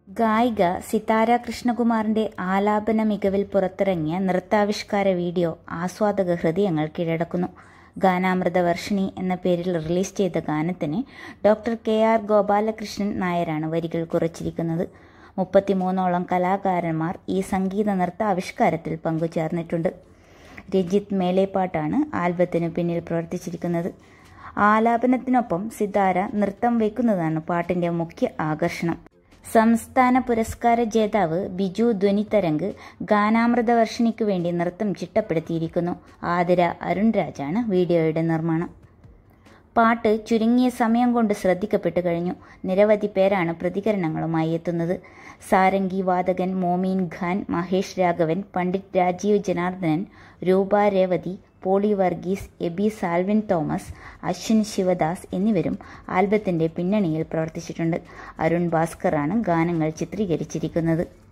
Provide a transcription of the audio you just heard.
ഗായിക സിതാര കൃഷ്ണകുമാറിന്റെ ആലാപന മികവിൽ പുറത്തിറങ്ങിയ നൃത്താവിഷ്കാര വീഡിയോ ആസ്വാദക ഹൃദയങ്ങൾ കീഴടക്കുന്നു ഗാനാമൃത വർഷിണി എന്ന പേരിൽ റിലീസ് ചെയ്ത ഗാനത്തിന് ഡോക്ടർ കെ ആർ ഗോപാലകൃഷ്ണൻ നായരാണ് വരികൾ കുറിച്ചിരിക്കുന്നത് മുപ്പത്തിമൂന്നോളം കലാകാരന്മാർ ഈ സംഗീത നൃത്ത ആവിഷ്കാരത്തിൽ പങ്കുചേർന്നിട്ടുണ്ട് രഞ്ജിത്ത് മേലേപ്പാട്ടാണ് ആൽബത്തിന് പിന്നിൽ പ്രവർത്തിച്ചിരിക്കുന്നത് ആലാപനത്തിനൊപ്പം സിതാര നൃത്തം വയ്ക്കുന്നതാണ് പാട്ടിന്റെ മുഖ്യ ആകർഷണം സംസ്ഥാന പുരസ്കാര ജേതാവ് ബിജു ധ്വനിതരംഗ് ഗാനാമൃത വർഷിണിക്ക് വേണ്ടി നൃത്തം ചിട്ടപ്പെടുത്തിയിരിക്കുന്നു ആതിര അരുൺ രാജാണ് വീഡിയോയുടെ നിർമ്മാണം പാട്ട് ചുരുങ്ങിയ സമയം കൊണ്ട് ശ്രദ്ധിക്കപ്പെട്ടു കഴിഞ്ഞു നിരവധി പേരാണ് പ്രതികരണങ്ങളുമായി എത്തുന്നത് സാരംഗി വാദകൻ മോമീൻ ഖാൻ മഹേഷ് രാഘവൻ പണ്ഡിറ്റ് രാജീവ് ജനാർദ്ദനൻ രൂപ രേവതി പോളി വർഗീസ് എബി സാൽവിൻ തോമസ് അശ്വിൻ ശിവദാസ് എന്നിവരും ആൽബത്തിന്റെ പിന്നണിയിൽ പ്രവർത്തിച്ചിട്ടുണ്ട് അരുൺ ഭാസ്കറാണ് ഗാനങ്ങൾ ചിത്രീകരിച്ചിരിക്കുന്നത്